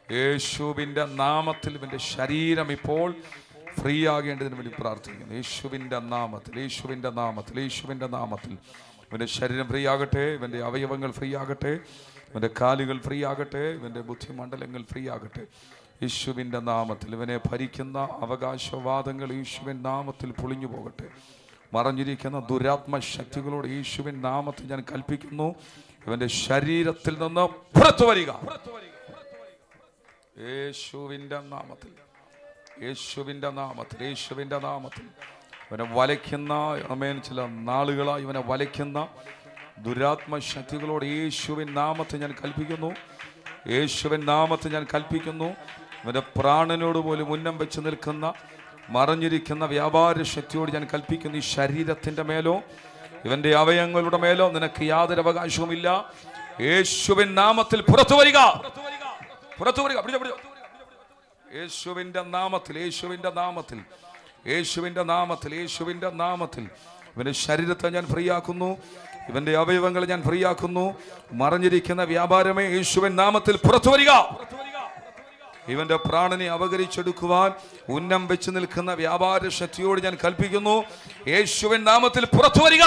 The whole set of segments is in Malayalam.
യേശുവിൻ്റെ നാമത്തിൽ ഇവൻ്റെ ശരീരം ഇപ്പോൾ ഫ്രീ ആകേണ്ടതിന് വേണ്ടി പ്രാർത്ഥിക്കുന്നു യേശുവിൻ്റെ നാമത്തിൽ യേശുവിൻ്റെ നാമത്തിൽ യേശുവിൻ്റെ നാമത്തിൽ ഇവൻ്റെ ശരീരം ഫ്രീ ആകട്ടെ ഇവൻ്റെ അവയവങ്ങൾ ഫ്രീ ആകട്ടെ ഇവൻ്റെ കാലുകൾ ഫ്രീ ആകട്ടെ ഇവൻ്റെ ബുദ്ധിമണ്ഡലങ്ങൾ ഫ്രീ ആകട്ടെ യേശുവിൻ്റെ നാമത്തിൽ ഇവനെ ഭരിക്കുന്ന അവകാശവാദങ്ങൾ യേശുവിൻ നാമത്തിൽ പൊളിഞ്ഞു പോകട്ടെ മറഞ്ഞിരിക്കുന്ന ദുരാത്മ ശക്തികളോട് യേശുവിൻ നാമത്തിൽ ഞാൻ കൽപ്പിക്കുന്നു ഇവന്റെ ശരീരത്തിൽ നിന്ന് പുറത്തു വരിക യേശുവിൻ്റെ നാമത്തിൽ യേശുവിൻ്റെ നാമത്തിൽ യേശുവിൻ്റെ നാമത്തിൽ ഇവനെ വലയ്ക്കുന്ന അമേൻ ചില നാളുകളായി ഇവനെ വലയ്ക്കുന്ന ദുരാത്മ ശക്തികളോട് യേശുവിൻ നാമത്തിൽ ഞാൻ കൽപ്പിക്കുന്നു യേശുവിൻ നാമത്തിൽ ഞാൻ കൽപ്പിക്കുന്നു ഇവൻ്റെ പ്രാണനോട് പോലും ഉന്നം വെച്ച് നിൽക്കുന്ന മറഞ്ഞിരിക്കുന്ന വ്യാപാര ശക്തിയോട് ഞാൻ കൽപ്പിക്കുന്നു ഈ ശരീരത്തിൻ്റെ മേലോ ഇവൻ്റെ അവയവങ്ങളുടെ മേലോ നിനക്ക് യാതൊരു അവകാശവുമില്ല യേശുവിൻ നാമത്തിൽ പുറത്തു വരിക പുറത്തു വരിക പിടിച്ചോ, പിടിച്ചോ. യേശുവിൻ്റെ നാമത്തിൽ യേശുവിൻ്റെ നാമത്തിൽ യേശുവിൻ്റെ നാമത്തിൽ യേശുവിൻ്റെ നാമത്തിൽ ഇവൻ്റെ ശരീരത്തെ ഞാൻ ഫ്രീ ആക്കുന്നു ഇവൻ്റെ അവയവങ്ങളെ ഞാൻ ഫ്രീ ആക്കുന്നു മറഞ്ഞിരിക്കുന്ന വ്യാപാരമേ യേശുവിൻ നാമത്തിൽ പുറത്തു വരിക ഇവന്റെ പ്രാണനെ അപകരിച്ചെടുക്കുവാൻ ഉന്നം വെച്ച് നിൽക്കുന്ന വ്യാപാര ശക്തിയോട് ഞാൻ കൽപ്പിക്കുന്നു യേശുവിൻ നാമത്തിൽ പുറത്തു വരിക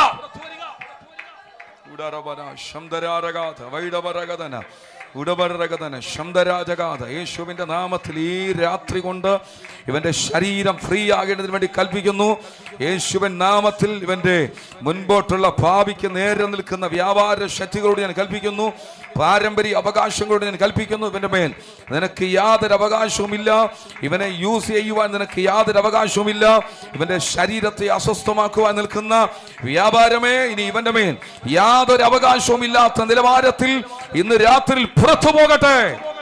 ഉടറവന ശംദരാരഗാഥ വൈഡവരഗതന ഉടവരഗതന ശംദരാജഗാഥ യേശുവിന്റെ നാമത്തിൽ ഈ രാത്രി കൊണ്ട് ഇവന്റെ ശരീരം ഫ്രീ ആകേണ്ടതിന് വേണ്ടി കൽപ്പിക്കുന്നു യേശുവിൻ നാമത്തിൽ ഇവന്റെ മുൻപോട്ടുള്ള ഭാവിക്ക് നേരെ നിൽക്കുന്ന വ്യാപാര ശക്തികളോട് ഞാൻ കൽപ്പിക്കുന്നു പാരമ്പര്യ അവകാശങ്ങളോട് ഞാൻ കൽപ്പിക്കുന്നു ഇവന്റെ മേൽ നിനക്ക് യാതൊരു അവകാശവുമില്ല ഇവനെ യൂസ് ചെയ്യുവാൻ നിനക്ക് യാതൊരു അവകാശവുമില്ല ഇവന്റെ ശരീരത്തെ അസ്വസ്ഥമാക്കുവാൻ നിൽക്കുന്ന വ്യാപാരമേ ഇനി ഇവന്റെ മേൽ യാതൊരു അവകാശവുമില്ലാത്ത നിലവാരത്തിൽ ഇന്ന് രാത്രിയിൽ പുറത്തു പോകട്ടെ